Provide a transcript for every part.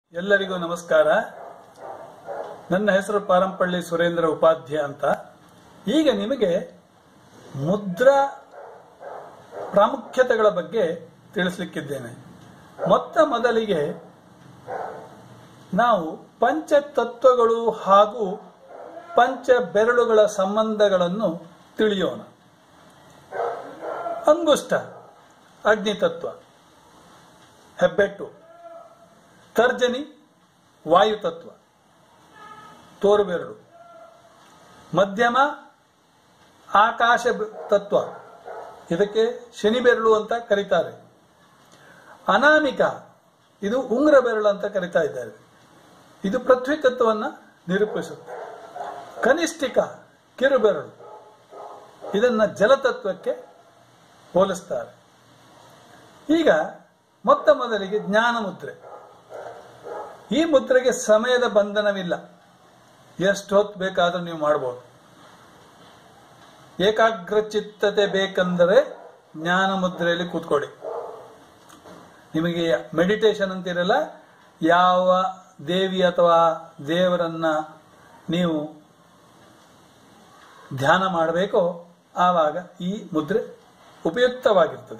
ಎಲ್ಲರಿಗೂ ನಮಸ್ಕಾರ ನನ್ನ ಹೆಸರು ಪಾರಂಪಳ್ಳಿ ಸುರೇಂದ್ರ ಉಪಾಧ್ಯ ಅಂತ ಈಗ ನಿಮಗೆ ಮುದ್ರಾ ಪ್ರಾಮುಖ್ಯತೆಗಳ ಬಗ್ಗೆ ತಿಳಿಸ್ಲಿಕ್ಕಿದ್ದೇನೆ ಮೊತ್ತ ಮೊದಲಿಗೆ ನಾವು ಪಂಚತತ್ವಗಳು ಹಾಗೂ ಪಂಚ ಬೆರಳುಗಳ ಸಂಬಂಧಗಳನ್ನು ತಿಳಿಯೋಣ ಅಂಗುಷ್ಟ ಅಗ್ನಿತತ್ವ ಹೆಬ್ಬೆಟ್ಟು ತರ್ಜನಿ ವಾಯುತತ್ವ ತೋರುಬೆರಳು ಮಧ್ಯಮ ಆಕಾಶ ಬೆ- ತತ್ವ ಇದಕ್ಕೆ ಶನಿ ಬೆರಳು ಅಂತ ಕರೀತಾರೆ ಅನಾಮಿಕ ಇದು ಉಂಗುರ ಬೆರಳು ಅಂತ ಕರಿತಾ ಇದ್ದಾರೆ ಇದು ಪೃಥ್ವಿ ತತ್ವವನ್ನು ನಿರೂಪಿಸುತ್ತೆ ಕನಿಷ್ಠಿಕ ಕಿರುಬೆರಳು ಇದನ್ನ ಜಲತತ್ವಕ್ಕೆ ಹೋಲಿಸ್ತಾರೆ ಈಗ ಮೊತ್ತ ಮೊದಲಿಗೆ ಜ್ಞಾನ ಮುದ್ರೆ ಈ ಮುದ್ರೆಗೆ ಸಮಯದ ಬಂಧನವಿಲ್ಲ ಎಷ್ಟು ಹೊತ್ತು ಬೇಕಾದ್ರೂ ನೀವು ಮಾಡಬಹುದು ಏಕಾಗ್ರ ಚಿತ್ತತೆ ಬೇಕಂದರೆ ಜ್ಞಾನ ಮುದ್ರೆಯಲ್ಲಿ ಕೂತ್ಕೊಳ್ಳಿ ನಿಮಗೆ ಮೆಡಿಟೇಷನ್ ಅಂತಿರಲ್ಲ ಯಾವ ದೇವಿ ಅಥವಾ ದೇವರನ್ನ ನೀವು ಧ್ಯಾನ ಮಾಡಬೇಕೋ ಆವಾಗ ಈ ಮುದ್ರೆ ಉಪಯುಕ್ತವಾಗಿರ್ತದೆ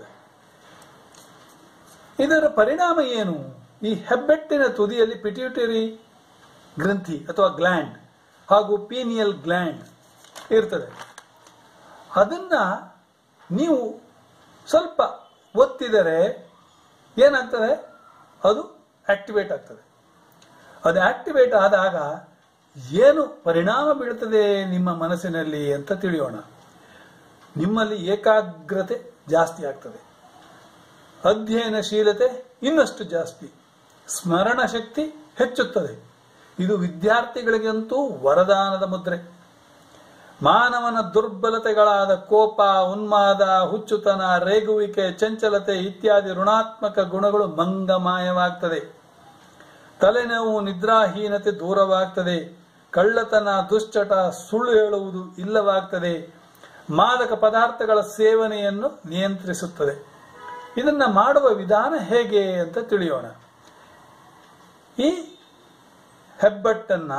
ಇದರ ಪರಿಣಾಮ ಏನು ಈ ಹೆಬ್ಬೆಟ್ಟಿನ ತುದಿಯಲ್ಲಿ ಪಿಟ್ಯೂಟರಿ ಗ್ರಂಥಿ ಅಥವಾ ಗ್ಲ್ಯಾಂಡ್ ಹಾಗೂ ಪೀನಿಯಲ್ ಗ್ಲ್ಯಾಂಡ್ ಇರ್ತದೆ ಅದನ್ನ ನೀವು ಸ್ವಲ್ಪ ಒತ್ತಿದರೆ ಏನಾಗ್ತದೆ ಅದು ಆಕ್ಟಿವೇಟ್ ಆಗ್ತದೆ ಅದು ಆಕ್ಟಿವೇಟ್ ಆದಾಗ ಏನು ಪರಿಣಾಮ ಬೀಳ್ತದೆ ನಿಮ್ಮ ಮನಸ್ಸಿನಲ್ಲಿ ಅಂತ ತಿಳಿಯೋಣ ನಿಮ್ಮಲ್ಲಿ ಏಕಾಗ್ರತೆ ಜಾಸ್ತಿ ಆಗ್ತದೆ ಅಧ್ಯಯನಶೀಲತೆ ಇನ್ನಷ್ಟು ಜಾಸ್ತಿ ಸ್ಮರಣ ಶಕ್ತಿ ಹೆಚ್ಚುತ್ತದೆ ಇದು ವಿದ್ಯಾರ್ಥಿಗಳಿಗಂತೂ ವರದಾನದ ಮುದ್ರೆ ಮಾನವನ ದುರ್ಬಲತೆಗಳಾದ ಕೋಪ ಉನ್ಮಾದ ಹುಚ್ಚುತನ ರೇಗುವಿಕೆ ಚಂಚಲತೆ ಇತ್ಯಾದಿ ಋಣಾತ್ಮಕ ಗುಣಗಳು ಮಂಗಮಾಯವಾಗ್ತದೆ ತಲೆನೋವು ನಿದ್ರಾಹೀನತೆ ದೂರವಾಗ್ತದೆ ಕಳ್ಳತನ ದುಶ್ಚಟ ಸುಳ್ಳು ಹೇಳುವುದು ಇಲ್ಲವಾಗ್ತದೆ ಮಾದಕ ಪದಾರ್ಥಗಳ ಸೇವನೆಯನ್ನು ನಿಯಂತ್ರಿಸುತ್ತದೆ ಇದನ್ನ ಮಾಡುವ ವಿಧಾನ ಹೇಗೆ ಅಂತ ತಿಳಿಯೋಣ ಈ ಹೆಬ್ಬಟ್ಟನ್ನ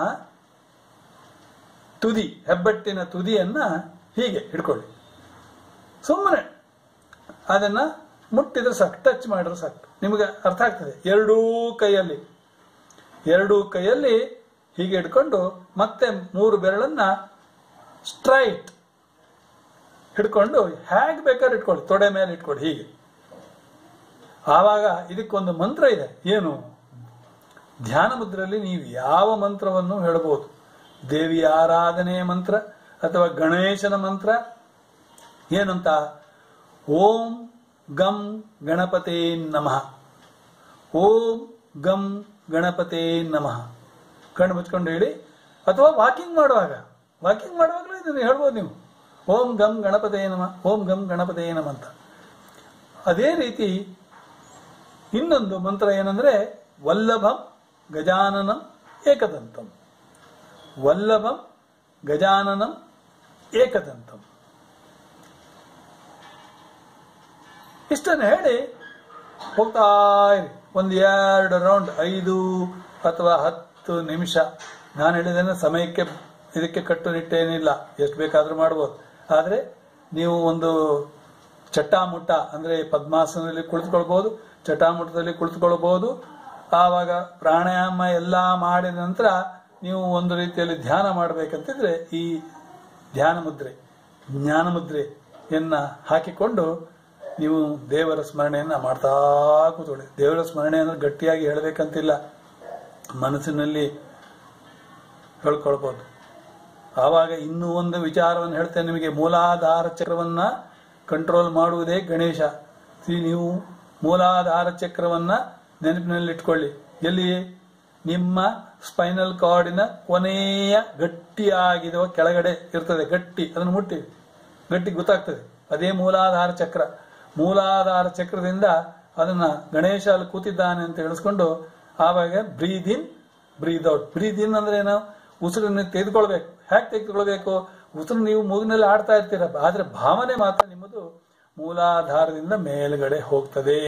ತುದಿ ಹೆಬ್ಬಟ್ಟಿನ ತುದಿಯನ್ನ ಹೀಗೆ ಹಿಡ್ಕೊಳ್ಳಿ ಸುಮ್ಮನೆ ಅದನ್ನ ಮುಟ್ಟಿದ್ರೆ ಸಾಕು ಟಚ್ ಮಾಡಿದ್ರೆ ಸಾಕು ನಿಮಗೆ ಅರ್ಥ ಆಗ್ತದೆ ಎರಡೂ ಕೈಯಲ್ಲಿ ಎರಡೂ ಕೈಯಲ್ಲಿ ಹೀಗೆ ಇಟ್ಕೊಂಡು ಮತ್ತೆ ಮೂರು ಬೆರಳನ್ನ ಸ್ಟ್ರೈಟ್ ಹಿಡ್ಕೊಂಡು ಹೇಗೆ ಬೇಕಾದ್ರೆ ಇಟ್ಕೊಳ್ಳಿ ತೊಡೆ ಮೇಲೆ ಇಟ್ಕೊಳ್ಳಿ ಹೀಗೆ ಆವಾಗ ಇದಕ್ಕೊಂದು ಮಂತ್ರ ಇದೆ ಏನು ಧ್ಯಾನ ಮುದ್ರೆಯಲ್ಲಿ ನೀವು ಯಾವ ಮಂತ್ರವನ್ನು ಹೇಳಬಹುದು ದೇವಿಯ ಆರಾಧನೆಯ ಮಂತ್ರ ಅಥವಾ ಗಣೇಶನ ಮಂತ್ರ ಏನಂತ ಓಂ ಗಂ ಗಣಪತೇ ನಮಃ ಓಂ ಗಂ ಗಣಪತೇ ನಮಃ ಕಣ್ಣು ಮುಚ್ಕೊಂಡು ಹೇಳಿ ಅಥವಾ ವಾಕಿಂಗ್ ಮಾಡುವಾಗ ವಾಕಿಂಗ್ ಮಾಡುವಾಗಲೂ ಇದನ್ನು ಹೇಳ್ಬೋದು ನೀವು ಓಂ ಗಂ ಗಣಪತೇ ನಮಃ ಓಂ ಗಂ ಗಣಪತೇ ನಮಃ ಅಂತ ಅದೇ ರೀತಿ ಇನ್ನೊಂದು ಮಂತ್ರ ಏನಂದ್ರೆ ವಲ್ಲಭಂ ಗಜಾನನಂ ಏಕದಂತಂ ವಲ್ಲಭಂ ಗಜಾನನಂ ಏಕದಂತಂ ಇಷ್ಟನ್ನು ಹೇಳಿ ಹೋಗ್ತಾ ಇರಿ ಒಂದು ಎರಡು ರೌಂಡ್ ಐದು ಅಥವಾ ಹತ್ತು ನಿಮಿಷ ನಾನು ಹೇಳಿದ್ದೇನೆ ಸಮಯಕ್ಕೆ ಇದಕ್ಕೆ ಕಟ್ಟುನಿಟ್ಟೇನಿಲ್ಲ ಎಷ್ಟು ಬೇಕಾದ್ರೂ ಮಾಡ್ಬೋದು ಆದರೆ ನೀವು ಒಂದು ಚಟ್ಟಾಮುಟ್ಟ ಅಂದ್ರೆ ಪದ್ಮಾಸನದಲ್ಲಿ ಕುಳಿತುಕೊಳ್ಬಹುದು ಚಟಾಮುಟದಲ್ಲಿ ಕುಳಿತುಕೊಳ್ಬಹುದು ಆವಾಗ ಪ್ರಾಣಾಯಾಮ ಎಲ್ಲ ಮಾಡಿದ ನಂತರ ನೀವು ಒಂದು ರೀತಿಯಲ್ಲಿ ಧ್ಯಾನ ಮಾಡಬೇಕಂತಿದ್ರೆ ಈ ಧ್ಯಾನ ಮುದ್ರೆ ಜ್ಞಾನ ಮುದ್ರೆಯನ್ನ ಹಾಕಿಕೊಂಡು ನೀವು ದೇವರ ಸ್ಮರಣೆಯನ್ನ ಮಾಡ್ತಾ ಕೂತ್ಕೊಳ್ಳಿ ದೇವರ ಸ್ಮರಣೆ ಅಂದ್ರೆ ಗಟ್ಟಿಯಾಗಿ ಹೇಳಬೇಕಂತಿಲ್ಲ ಮನಸ್ಸಿನಲ್ಲಿ ಹೇಳ್ಕೊಳ್ಬಹುದು ಆವಾಗ ಇನ್ನೂ ಒಂದು ವಿಚಾರವನ್ನು ಹೇಳ್ತೇನೆ ನಿಮಗೆ ಮೂಲಾಧಾರ ಚಕ್ರವನ್ನ ಕಂಟ್ರೋಲ್ ಮಾಡುವುದೇ ಗಣೇಶ See, ನೀವು ಮೂಲಾಧಾರ ಚಕ್ರವನ್ನ ನೆನಪಿನಲ್ಲಿ ಇಟ್ಕೊಳ್ಳಿ ಎಲ್ಲಿ ನಿಮ್ಮ ಸ್ಪೈನಲ್ ಕಾರ್ಡಿನ ಕೊನೆಯ ಗಟ್ಟಿಯಾಗಿರುವ ಕೆಳಗಡೆ ಇರ್ತದೆ ಗಟ್ಟಿ ಅದನ್ನು ಮುಟ್ಟಿ ಗಟ್ಟಿ ಗೊತ್ತಾಗ್ತದೆ ಅದೇ ಮೂಲಾಧಾರ ಚಕ್ರ ಮೂಲಾಧಾರ ಚಕ್ರದಿಂದ ಅದನ್ನ ಗಣೇಶ ಅಲ್ಲಿ ಕೂತಿದ್ದಾನೆ ಅಂತ ಹೇಳಿಸ್ಕೊಂಡು ಆವಾಗ ಬ್ರೀದ್ ಇನ್ ಬ್ರೀದ್ ಔಟ್ ಬ್ರೀದ್ ಇನ್ ಅಂದ್ರೆ ಏನು ಉಸಿರನ್ನು ತೆಗೆದುಕೊಳ್ಬೇಕು ಹೇಗೆ ತೆಗೆದುಕೊಳ್ಬೇಕು ಉಸಿರು ನೀವು ಮೂಗಿನಲ್ಲಿ ಆಡ್ತಾ ಇರ್ತೀರ ಆದ್ರೆ ಭಾವನೆ ಮಾತ್ರ ನಿಮ್ಮದು ಮೂಲಾಧಾರದಿಂದ ಮೇಲ್ಗಡೆ ಹೋಗ್ತದೆ